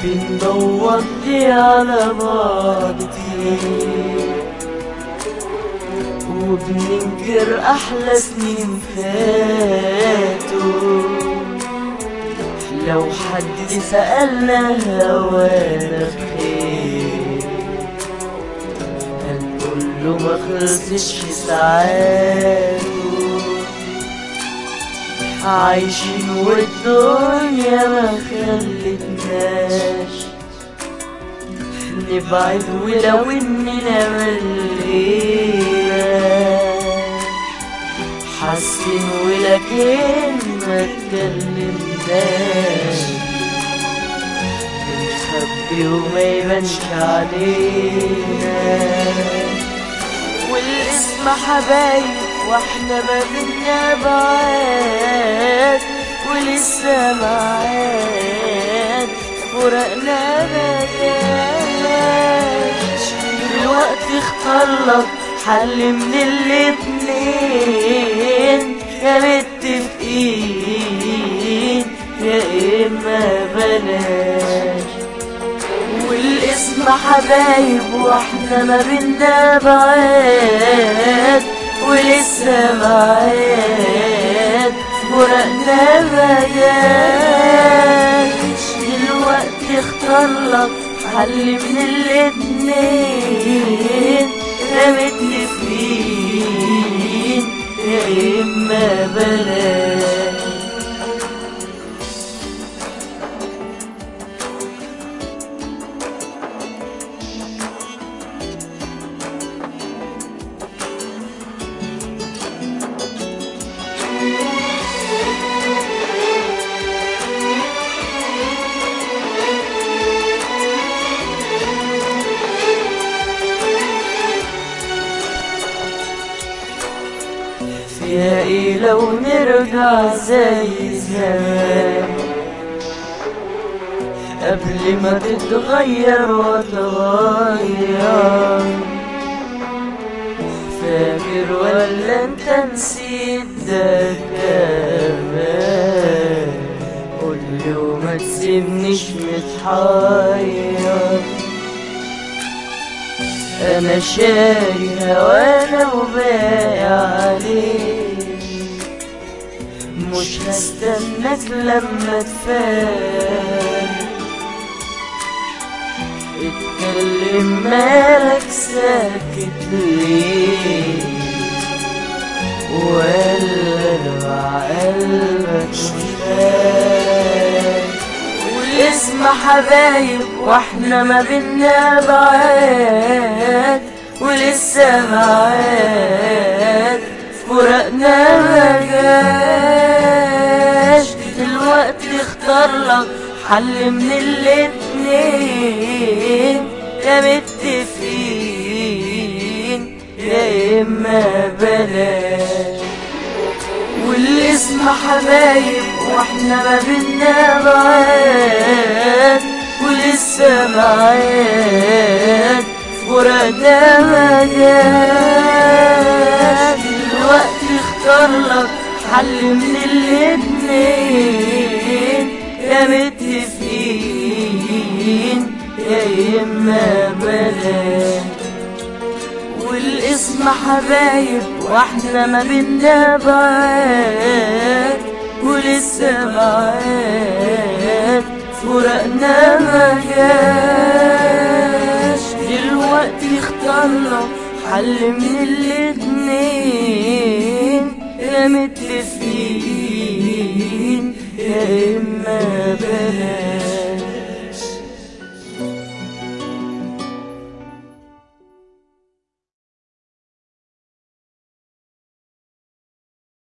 بندور ليه على بعض كتير وبننكر أحلى سنين فاتوا لو حد سألنا هوانا بخير هنقول له ما خلصش ساعاته عايشين والدنيا ما خلتناش نبعد ولو اننا ملقيناش حاسين ولكن ما اتكلمناش بنخبي وما يبانش علينا والاسم حبايب واحنا ما بينا بعاد ولسه معاد ورقنا ما جاش الوقت اختار لك حل من الاتنين يا متفقين يا اما بلاش والاسم حبايب واحنا ما بينا بعاد ولسه معاد ورقنا ما جاش دلوقتي اختار لك حل من الاتنين يا متفقين يا اما بلاش فيها ايه لو نرجع زي زمان قبل ما تتغير وتغير فاكر ولا انت نسيت ده كمان قولي وما تسيبنيش متحير انا شاري هوانا وبايع عليك مش هستناك لما تفارق اتكلم مالك ساكت ليه ولا مع قلبك مش فاهم والاسم حبايب واحنا ما بينا بعاد ولسه معاد فرقنا ما جاش دلوقتي اختار لك حل من الاتنين يا متفقين يا اما بلاش والاسم حبايب واحنا ما بينا بعاد ولسه معاد ورقنا ما جاش الوقت اختار لك حل من الاتنين يا متفقين يا اما بلاش والاسم حبايب واحنا ما بينا بعاد ولسه معاد فرقنا ما جاش دلوقتي اختار لك حل من الاتنين يا متفقين يا اما بلاش